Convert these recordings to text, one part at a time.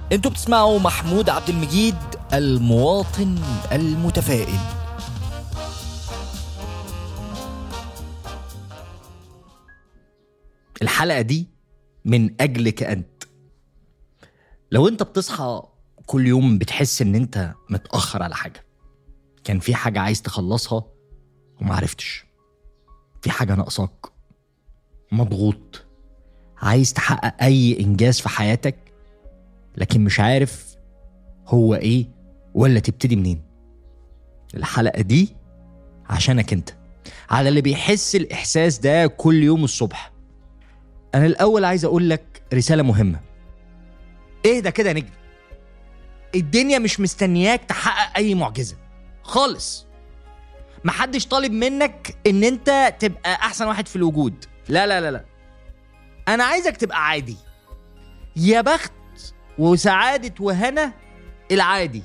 انتوا بتسمعوا محمود عبد المجيد المواطن المتفائل الحلقة دي من أجلك أنت لو أنت بتصحى كل يوم بتحس إن أنت متأخر على حاجة كان في حاجة عايز تخلصها ومعرفتش في حاجة ناقصاك مضغوط عايز تحقق أي إنجاز في حياتك لكن مش عارف هو إيه ولا تبتدي منين الحلقة دي عشانك أنت على اللي بيحس الإحساس ده كل يوم الصبح أنا الأول عايز أقول لك رسالة مهمة اهدى كده يا نجم الدنيا مش مستنياك تحقق أي معجزة خالص محدش طالب منك ان انت تبقى احسن واحد في الوجود لا لا لا لا انا عايزك تبقى عادي يا بخت وسعادة وهنا العادي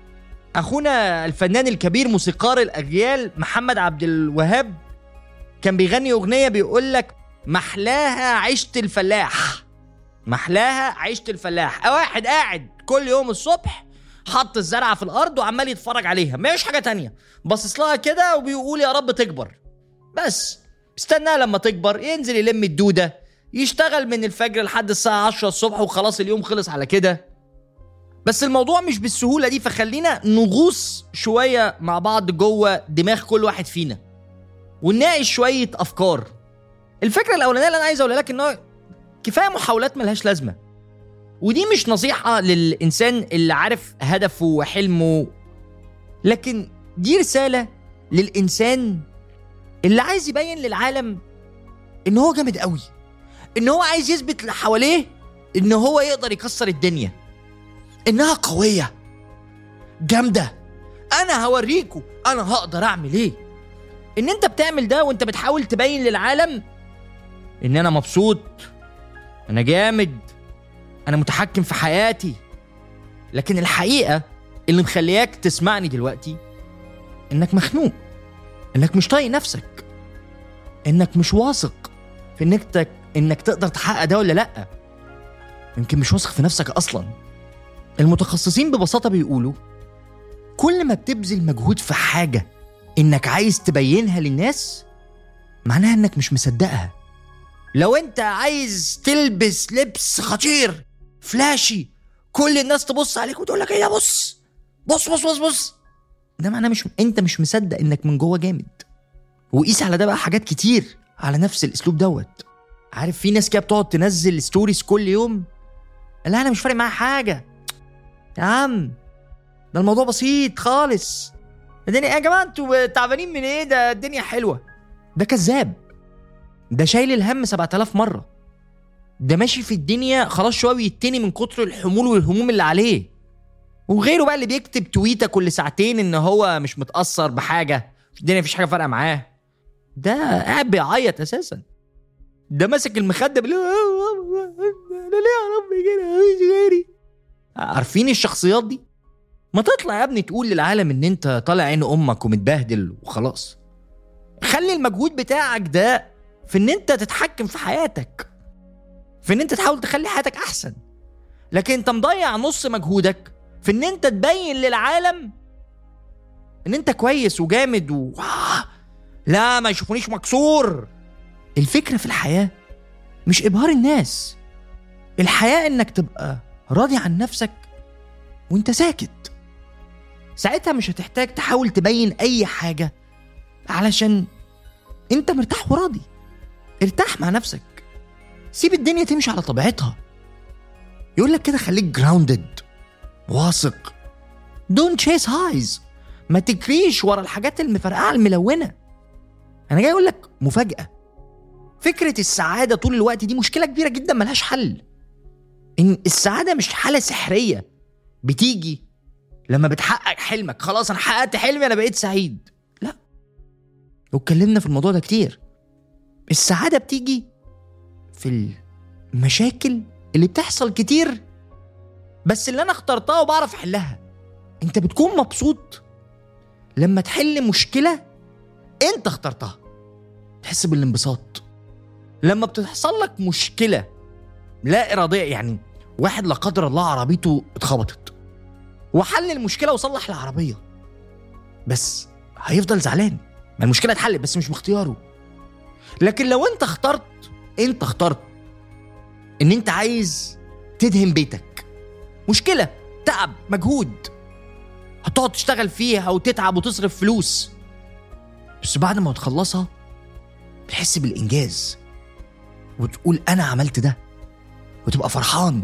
اخونا الفنان الكبير موسيقار الاجيال محمد عبد الوهاب كان بيغني اغنية بيقول لك محلاها عيشة الفلاح محلاها عيشة الفلاح واحد قاعد كل يوم الصبح حط الزرعه في الارض وعمال يتفرج عليها مش حاجه تانية باصص لها كده وبيقول يا رب تكبر بس استناها لما تكبر ينزل يلم الدوده يشتغل من الفجر لحد الساعه 10 الصبح وخلاص اليوم خلص على كده بس الموضوع مش بالسهوله دي فخلينا نغوص شويه مع بعض جوه دماغ كل واحد فينا ونناقش شويه افكار الفكره الاولانيه اللي انا عايز اقولها لك ان هو كفايه محاولات ملهاش لازمه ودي مش نصيحة للإنسان اللي عارف هدفه وحلمه لكن دي رسالة للإنسان اللي عايز يبين للعالم إن هو جامد قوي إن هو عايز يثبت اللي حواليه إن هو يقدر يكسر الدنيا إنها قوية جامدة أنا هوريكوا أنا هقدر أعمل إيه إن أنت بتعمل ده وأنت بتحاول تبين للعالم إن أنا مبسوط أنا جامد انا متحكم في حياتي لكن الحقيقه اللي مخلياك تسمعني دلوقتي انك مخنوق انك مش طايق نفسك انك مش واثق في انك تك... انك تقدر تحقق ده ولا لا يمكن مش واثق في نفسك اصلا المتخصصين ببساطه بيقولوا كل ما بتبذل مجهود في حاجه انك عايز تبينها للناس معناها انك مش مصدقها لو انت عايز تلبس لبس خطير فلاشي كل الناس تبص عليك وتقول لك ايه ده بص بص بص بص بص ده معناه مش انت مش مصدق انك من جوه جامد وقيس على ده بقى حاجات كتير على نفس الاسلوب دوت عارف في ناس كده بتقعد تنزل ستوريز كل يوم لا انا مش فارق معايا حاجه يا عم ده الموضوع بسيط خالص الدنيا يا جماعه انتوا تعبانين من ايه ده الدنيا حلوه ده كذاب ده شايل الهم 7000 مره ده ماشي في الدنيا خلاص شويه ويتني من كتر الحمول والهموم اللي عليه وغيره بقى اللي بيكتب تويته كل ساعتين ان هو مش متاثر بحاجه في الدنيا مفيش حاجه فارقه معاه ده قاعد بيعيط اساسا ده ماسك المخده بيقول انا ليه يا رب كده مفيش غيري عارفين الشخصيات دي ما تطلع يا ابني تقول للعالم ان انت طالع عين امك ومتبهدل وخلاص خلي المجهود بتاعك ده في ان انت تتحكم في حياتك في ان انت تحاول تخلي حياتك احسن لكن انت مضيع نص مجهودك في ان انت تبين للعالم ان انت كويس وجامد و لا ما يشوفونيش مكسور الفكرة في الحياة مش إبهار الناس الحياة إنك تبقى راضي عن نفسك وإنت ساكت ساعتها مش هتحتاج تحاول تبين أي حاجة علشان إنت مرتاح وراضي ارتاح مع نفسك سيب الدنيا تمشي على طبيعتها يقول لك كده خليك جراوندد واثق دونت تشيس هايز ما تجريش ورا الحاجات المفرقعه الملونه انا جاي اقول لك مفاجاه فكره السعاده طول الوقت دي مشكله كبيره جدا ملهاش حل ان السعاده مش حاله سحريه بتيجي لما بتحقق حلمك خلاص انا حققت حلمي انا بقيت سعيد لا واتكلمنا في الموضوع ده كتير السعاده بتيجي في المشاكل اللي بتحصل كتير بس اللي انا اخترتها وبعرف احلها انت بتكون مبسوط لما تحل مشكله انت اخترتها تحس بالانبساط لما بتحصل لك مشكله لا اراديه يعني واحد لا قدر الله عربيته اتخبطت وحل المشكله وصلح العربيه بس هيفضل زعلان ما المشكله اتحلت بس مش باختياره لكن لو انت اخترت انت اخترت ان انت عايز تدهن بيتك مشكله تعب مجهود هتقعد تشتغل فيها وتتعب وتصرف فلوس بس بعد ما تخلصها بتحس بالانجاز وتقول انا عملت ده وتبقى فرحان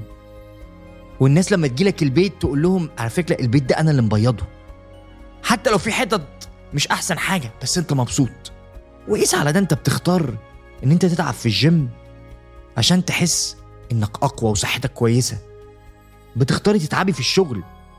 والناس لما تجيلك البيت تقول لهم على فكره البيت ده انا اللي مبيضه حتى لو في حتت مش احسن حاجه بس انت مبسوط وقيس على ده انت بتختار ان انت تتعب في الجيم عشان تحس انك اقوى وصحتك كويسه بتختاري تتعبي في الشغل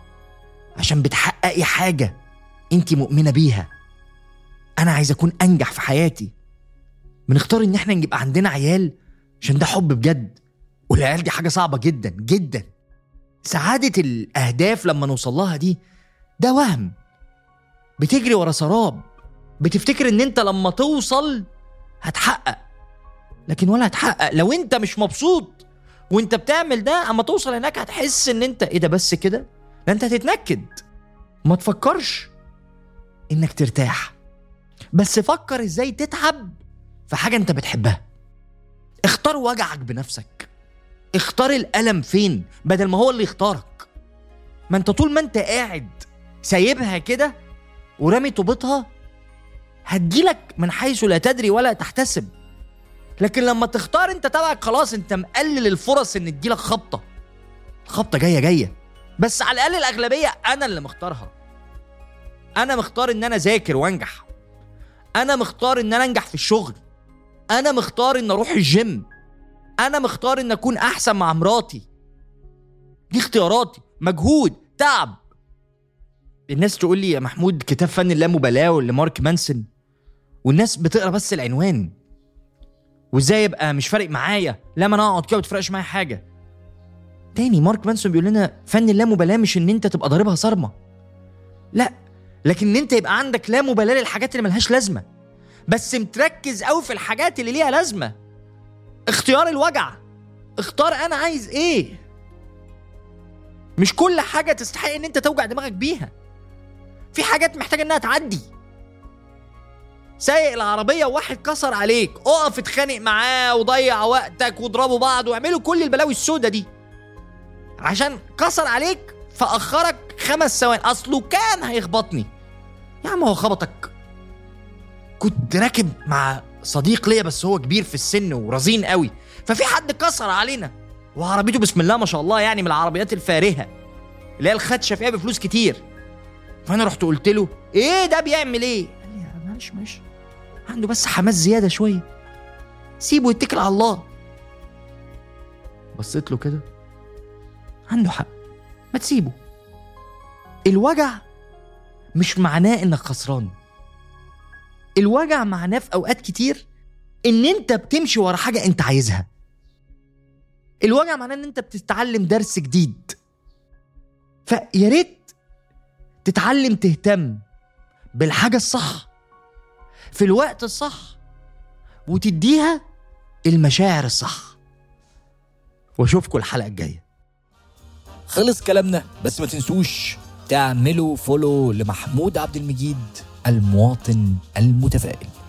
عشان بتحققي حاجه انت مؤمنه بيها انا عايز اكون انجح في حياتي بنختار ان احنا نبقى عندنا عيال عشان ده حب بجد والعيال دي حاجه صعبه جدا جدا سعاده الاهداف لما نوصل لها دي ده وهم بتجري ورا سراب بتفتكر ان انت لما توصل هتحقق لكن ولا هتحقق لو انت مش مبسوط وانت بتعمل ده اما توصل هناك هتحس ان انت ايه ده بس كده ده انت هتتنكد ما تفكرش انك ترتاح بس فكر ازاي تتعب في حاجه انت بتحبها اختار وجعك بنفسك اختار الالم فين بدل ما هو اللي يختارك ما انت طول ما انت قاعد سايبها كده ورامي طوبتها هتجيلك من حيث لا تدري ولا تحتسب لكن لما تختار انت تبعك خلاص انت مقلل الفرص ان تجيلك خبطه خبطه جايه جايه بس على الاقل الاغلبيه انا اللي مختارها انا مختار ان انا اذاكر وانجح انا مختار ان انا انجح في الشغل انا مختار ان اروح الجيم انا مختار ان اكون احسن مع مراتي دي اختياراتي مجهود تعب الناس تقول لي يا محمود كتاب فن اللامبالاه لمارك مانسون والناس بتقرا بس العنوان وازاي يبقى مش فارق معايا لا ما انا اقعد كده وتفرقش معايا حاجه تاني مارك مانسون بيقول لنا فن اللامبالاه مش ان انت تبقى ضاربها صارمه لا لكن ان انت يبقى عندك لا مبالاه للحاجات اللي ملهاش لازمه بس متركز قوي في الحاجات اللي ليها لازمه اختيار الوجع اختار انا عايز ايه مش كل حاجه تستحق ان انت توجع دماغك بيها في حاجات محتاجه انها تعدي سايق العربية وواحد كسر عليك اقف اتخانق معاه وضيع وقتك واضربوا بعض واعملوا كل البلاوي السودة دي عشان كسر عليك فأخرك خمس ثواني أصله كان هيخبطني يا عم هو خبطك كنت راكب مع صديق ليا بس هو كبير في السن ورزين قوي ففي حد كسر علينا وعربيته بسم الله ما شاء الله يعني من العربيات الفارهة اللي هي الخدشة فيها بفلوس كتير فأنا رحت قلت له إيه ده بيعمل إيه؟ قال لي يا معلش معلش عنده بس حماس زيادة شوية سيبه يتكل على الله بصيت له كده عنده حق ما تسيبه الوجع مش معناه انك خسران الوجع معناه في اوقات كتير ان انت بتمشي ورا حاجه انت عايزها الوجع معناه ان انت بتتعلم درس جديد فيا ريت تتعلم تهتم بالحاجه الصح في الوقت الصح وتديها المشاعر الصح واشوفكم الحلقه الجايه خلص كلامنا بس ما تنسوش تعملوا فولو لمحمود عبد المجيد المواطن المتفائل